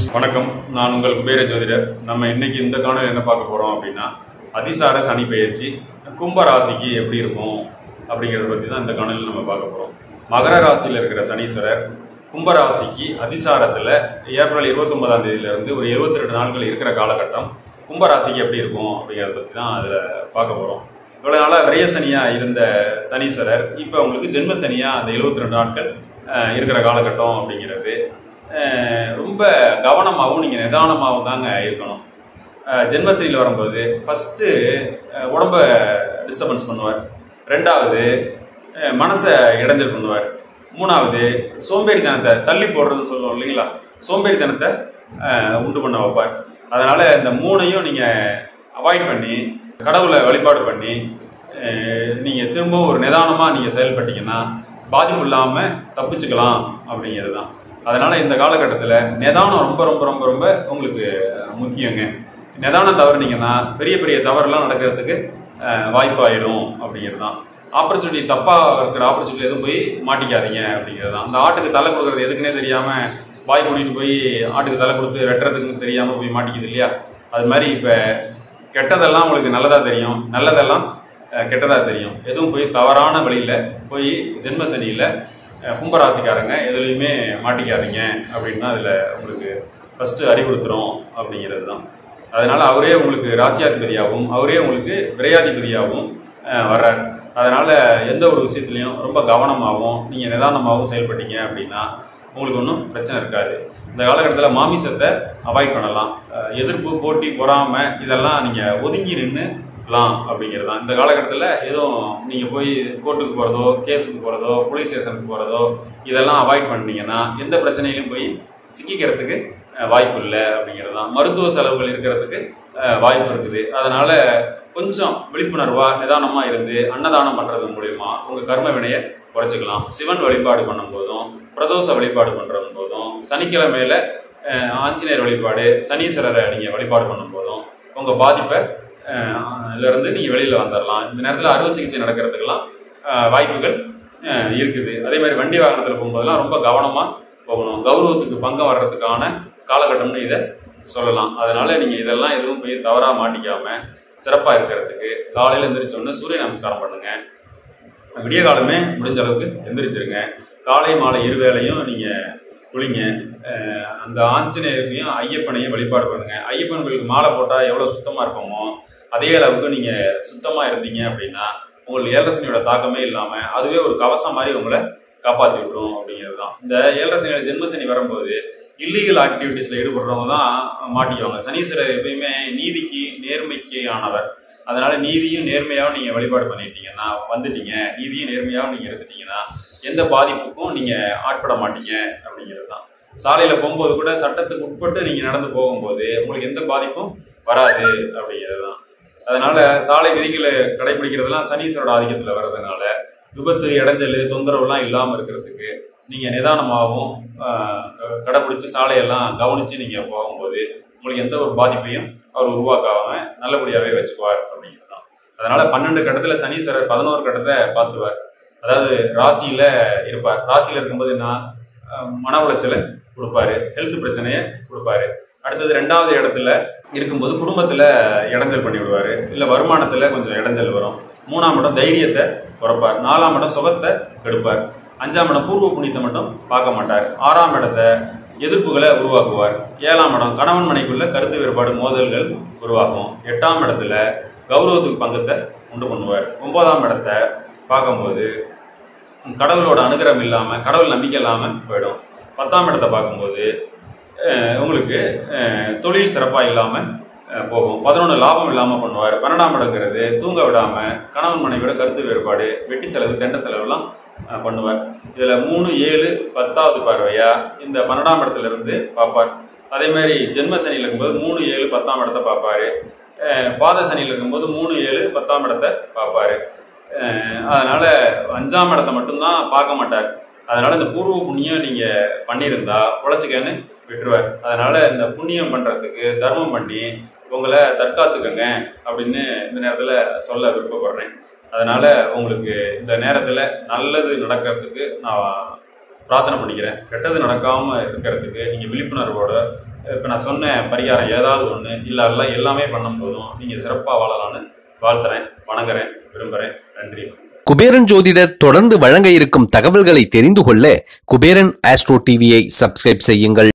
வணக்கம் நான் உங்கள் குபேர ஜோதிடர் நம்ம இன்னைக்கு இந்த காணொலி என்ன பார்க்க போறோம் அப்படின்னா அதிசார சனி பெயர்ச்சி கும்ப ராசிக்கு எப்படி இருக்கும் அப்படிங்கிறத பற்றி தான் இந்த காணொலியில் நம்ம பார்க்க போறோம் மகர ராசியில் இருக்கிற சனீஸ்வரர் கும்ப ராசிக்கு அதிசாரத்தில் ஏப்ரல் இருபத்தொன்பதாம் தேதியிலிருந்து ஒரு இருபத்தி ரெண்டு நாட்கள் இருக்கிற காலகட்டம் கும்ப ராசிக்கு எப்படி இருக்கும் அப்படிங்கிறத பற்றி தான் அதில் பார்க்க போகிறோம் இவ்வளோ நாளாக விரைய சனியாக இருந்த சனீஸ்வரர் இப்போ உங்களுக்கு ஜென்ம சனியாக அந்த எழுபத்தி ரெண்டு நாட்கள் அஹ், இருக்கிற காலகட்டம் அப்படிங்கிறது அஹ், ரொம்ப கவனமாகவும் நீங்கள் நிதானமாகவும் தாங்க இருக்கணும் அஹ், ஜென்மசனியில் வரும்போது ஃபஸ்ட்டு உடம்ப டிஸ்டர்பன்ஸ் பண்ணுவார் ரெண்டாவது அஹ், மனசை இடைஞ்சல் பண்ணுவார் மூணாவது சோம்பேறித்தனத்தை தள்ளி போடுறதுன்னு சொல்லுவோம் இல்லைங்களா சோம்பேறித்தனத்தை அஹ், உண்டு பண்ண வைப்பார் அதனால இந்த மூணையும் நீங்கள் அவாய்ட் பண்ணி கடவுளை வழிபாடு பண்ணி அஹ், நீங்க திரும்பவும் ஒரு நிதானமா நீங்க செயல்பட்டீங்கன்னா பாதிப்பு இல்லாம தப்பிச்சுக்கலாம் அப்படிங்கிறது தான் அதனால இந்த காலகட்டத்தில் நிதானம் ரொம்ப ரொம்ப ரொம்ப ரொம்ப உங்களுக்கு முக்கியங்க நிதானம் தவறுனீங்கன்னா பெரிய பெரிய தவறுலாம் நடக்கிறதுக்கு அஹ், வாய்ப்பாயிடும் அப்படிங்கிறது தான் ஆப்பர்ச்சுனிட்டி தப்பாக இருக்கிற ஆப்பர்ச்சுனிட்டி எதுவும் போய் மாட்டிக்காதீங்க அப்படிங்கிறது தான் அந்த ஆட்டுக்கு தலை கொடுக்குறது எதுக்குன்னே தெரியாம வாய் மூடிட்டு போய் ஆட்டுக்கு தலை கொடுத்து வெட்டுறதுக்கு தெரியாம போய் மாட்டிக்குது இல்லையா அது மாதிரி இப்போ கெட்டதெல்லாம் உங்களுக்கு நல்லதா தெரியும் நல்லதெல்லாம் அஹ், கெட்டதா தெரியும் எதுவும் போய் தவறான வழியில போய் ஜென்ம சனியில அஹ், கும்பராசிக்காரங்க எதுலையுமே மாட்டிக்காதீங்க அப்படின்னு தான் அதுல உங்களுக்கு ஃபர்ஸ்ட் அறிவுறுத்துறோம் அப்படிங்கிறது தான் அதனால அவரே உங்களுக்கு ராசியாதிபதியாகவும் அவரே உங்களுக்கு விரையாதிபதியாகவும் அஹ், வர்றார் அதனால எந்த ஒரு விஷயத்துலையும் ரொம்ப கவனமாகவும் நீங்க நிதானமாகவும் செயல்பட்டீங்க அப்படின்னா உங்களுக்கு ஒன்றும் பிரச்சனை இருக்காது இந்த காலகட்டத்தில் மாமிசத்தை அவாய்ட் பண்ணலாம் அஹ் எதிர்ப்பு போட்டி பொறாமை இதெல்லாம் நீங்கள் ஒதுங்கி நின்றுலாம் அப்படிங்கிறது தான் இந்த காலகட்டத்தில் எதுவும் நீங்கள் போய் கோர்ட்டுக்கு போகிறதோ கேஸுக்கு போகிறதோ போலீஸ் ஸ்டேஷனுக்கு போகிறதோ இதெல்லாம் அவாய்ட் பண்ணீங்கன்னா எந்த பிரச்சனையிலும் போய் சிக்கிக்கிறதுக்கு அஹ், வாய்ப்பு இல்லை அப்படிங்கிறது தான் மருத்துவ செலவுகள் இருக்கிறதுக்கு அஹ், வாய்ப்பு இருக்குது அதனால கொஞ்சம் விழிப்புணர்வா நிதானமா இருந்து அன்னதானம் பண்றது மூலியமா உங்க கர்ம வினையை குறைச்சிக்கலாம் சிவன் வழிபாடு பண்ணும் போதும் பிரதோஷ வழிபாடு பண்றது போதும் சனிக்கிழமையில அஹ், ஆஞ்சநேயர் வழிபாடு சனீஸ்வரரை நீங்க வழிபாடு பண்ணும் போதும் உங்க பாதிப்பை அஹ், ல இருந்து நீங்க வெளியில வந்துடலாம் இந்த நேரத்தில் அறுவை சிகிச்சை நடக்கிறதுக்கெல்லாம் அஹ், வாய்ப்புகள் அஹ், இருக்குது அதே மாதிரி வண்டி வாகனத்தில் போகும்போதெல்லாம் ரொம்ப கவனமா போகணும் கௌரவத்துக்கு பங்கம் வர்றதுக்கான காலகட்டம்னு இதை சொல்லலாம் அதனால நீங்க இதெல்லாம் எதுவும் போய் தவறா மாட்டிக்காம சிறப்பா இருக்கிறதுக்கு காலையில எந்திரிச்ச உடனே சூரிய நமஸ்காரம் பண்ணுங்க விடிய காலமே முடிஞ்ச அளவுக்கு எந்திரிச்சிருங்க காலை மாலை இரு வேளையும் நீங்க குளிங்க அஹ் அந்த ஆஞ்சநேயரையும் ஐயப்பனையும் வழிபாடு பண்ணுங்க ஐயப்பன் கோயிலுக்கு மாலை போட்டா எவ்வளவு சுத்தமா இருப்போமோ அதே அளவுக்கு நீங்க சுத்தமா இருந்தீங்க அப்படின்னா உங்களுக்கு ஏழரசனியோட தாக்கமே இல்லாம அதுவே ஒரு கவசம் மாதிரி உங்களை காப்பாற்றி விட்டுரும் அப்படிங்கிறது தான் இந்த ஏழரசனியோட ஜென்மசனி வரும்போது இல்லீகல் ஆக்டிவிட்டீஸ்ல ஈடுபடுறவங்க தான் மாட்டிக்குவாங்க சனீஸ்வரர் எப்பயுமே நீதிக்கு நேர்மைக்கு ஆனவர் அதனால நீதியும் நேர்மையாகவும் நீங்க வழிபாடு பண்ணிட்டீங்கன்னா வந்துட்டீங்க நீதியும் நேர்மையாகவும் நீங்க இருந்துட்டீங்கன்னா எந்த பாதிப்புக்கும் நீங்க ஆட்பட மாட்டீங்க அப்படிங்கிறது தான் சாலையில போகும்போது கூட சட்டத்துக்கு உட்பட்டு நீங்க நடந்து போகும்போது உங்களுக்கு எந்த பாதிப்பும் வராது அப்படிங்கிறது தான் அதனால சாலை விதிகளை கடைபிடிக்கிறதெல்லாம் சனீஸ்வரோட ஆதிக்கத்துல வர்றதுனால விபத்து இடைஞ்சல் தொந்தரவுலாம் இல்லாம இருக்கிறதுக்கு நீங்க நிதானமாகவும் ஆஹ், க- கடைபிடிச்சு சாலையெல்லாம் கவனிச்சு நீங்க போகும்போது உங்களுக்கு எந்த ஒரு பாதிப்பையும் அவர் உருவாக்காம நல்லபடியாவே வச்சுக்குவார் அப்படிங்கிறது தான் அதனால பன்னெண்டு கட்டத்துல சனீஸ்வரர் பதினோரு கட்டத்தை பார்த்துவார் அதாவது ராசியில இருப்பார் ராசியில இருக்கும்போது நான் மன உளைச்சலை கொடுப்பாரு ஹெல்த் பிரச்சனையை கொடுப்பாரு அடுத்தது ரெண்டாவது இடத்துல இருக்கும்போது குடும்பத்துல இடைஞ்சல் பண்ணி விடுவாரு இல்ல வருமானத்துல கொஞ்சம் இடைஞ்சல் வரும் மூணாம் இடம் தைரியத்தை குறைப்பார் நாலாம் இடம் சுகத்தை கெடுப்பார் அஞ்சாம் இடம் பூர்வ புண்ணியத்தை மட்டும் பார்க்க மாட்டார் ஆறாம் இடத்தை எதிர்ப்புகளை உருவாக்குவார் ஏழாம் இடம் கணவன் மனைக்குள்ள கருத்து வேறுபாடு மோதல்கள் உருவாகும் எட்டாம் இடத்துல கௌரவத்துக்கு பங்கத்தை உண்டு பண்ணுவார் ஒன்பதாம் இடத்தை பார்க்கும்போது கடவுளோட அனுகிரகம் இல்லாம கடவுள் நம்பிக்கை இல்லாம போயிடும் பத்தாம் இடத்தை பார்க்கும்போது அஹ், உங்களுக்கு அஹ், தொழில் சிறப்பா இல்லாம அஹ், போகும் பதினொன்று லாபம் இல்லாம பண்ணுவார் பன்னெண்டாம் இடங்கிறது தூங்க விடாம கணவன் மனைவியோட கருத்து வேறுபாடு வெட்டி செலவு தெண்ட செலவுலாம் அஹ், பண்ணுவார் இதுல மூணு ஏழு பத்தாவது பார்வையா இந்த பன்னெண்டாம் இடத்துல இருந்து பார்ப்பார் அதே மாதிரி ஜென்ம சனியில் இருக்கும்போது மூணு ஏழு பத்தாம் இடத்தை பார்ப்பாரு அஹ், பாத சனியில் இருக்கும்போது மூணு ஏழு பத்தாம் இடத்தை பார்ப்பாரு அஹ், அதனால அஞ்சாம் இடத்தை மட்டும்தான் பார்க்க மாட்டார் அதனால இந்த பூர்வ புண்ணியம் நீங்க பண்ணியிருந்தா உழைச்சிக்கன்னு விட்டுருவார் அதனால இந்த புண்ணியம் பண்றதுக்கு தர்மம் பண்ணி உங்களை தற்காத்துக்கங்க அப்படின்னு இந்த நேரத்துல சொல்ல விருப்பப்படுறேன் அதனால உங்களுக்கு இந்த நேரத்துல நல்லது நடக்கிறதுக்கு நான் பிரார்த்தனை பண்ணிக்கிறேன் கெட்டது நடக்காம இருக்கிறதுக்கு நீங்க விழிப்புணர்வோட இப்போ நான் சொன்ன பரிகாரம் ஏதாவது ஒன்று இல்லை எல்லாம் எல்லாமே பண்ணும் போதும் நீங்கள் சிறப்பாக வாழலாம்னு வாழ்த்துறேன் வணங்குறேன் விரும்புகிறேன் நன்றி குபேரன் ஜோதிடர் தொடர்ந்து வழங்க இருக்கும் தகவல்களை தெரிந்து கொள்ள குபேரன் ஆஸ்ட்ரோ டிவியை சப்ஸ்கிரைப் செய்யுங்கள்